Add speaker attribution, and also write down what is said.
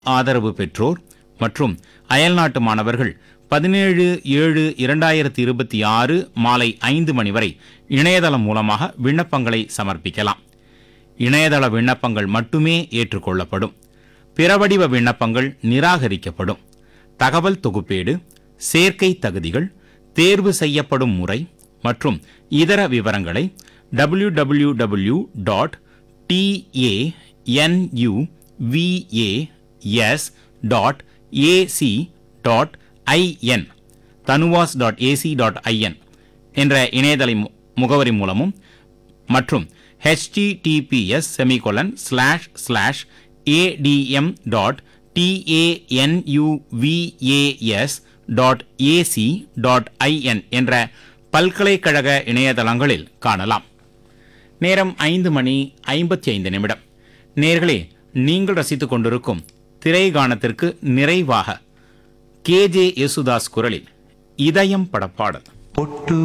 Speaker 1: ஆதரவு பெற்றோர் மற்றும் அயல்நாட்டு மாணவர்கள் பதினேழு ஏழு இரண்டாயிரத்தி இருபத்தி ஆறு மாலை ஐந்து மணி வரை இணையதளம் மூலமாக விண்ணப்பங்களை சமர்ப்பிக்கலாம் இணையதள விண்ணப்பங்கள் மட்டுமே ஏற்றுக்கொள்ளப்படும் பிறவடிவ விண்ணப்பங்கள் நிராகரிக்கப்படும் தகவல் தொகுப்பேடு சேர்க்கை தகுதிகள் தேர்வு செய்யப்படும் முறை மற்றும் இதர விவரங்களை www.tanuvas.ac.in dot dot AC dot IN Tanuvas dot AC dot IN என்ற இணையதள மு- முகவரி மூலமும் மற்றும் https semicolon slash slash ATM dot TANUVAS dot AC dot IN என்ற பல்கலைக்கழக இணையதளங்களில் காணலாம் நேரம் ஐந்து மணி ஐம்பத்தி ஐந்து நிமிடம் நேர்களே நீங்கள் ரசித்துக் கொண்டிருக்கும் திரைகானத்திற்கு நிறைவாக கேஜே யேசுதாஸ் குரலில் இதயம் படப்பாடல்
Speaker 2: பொட்டு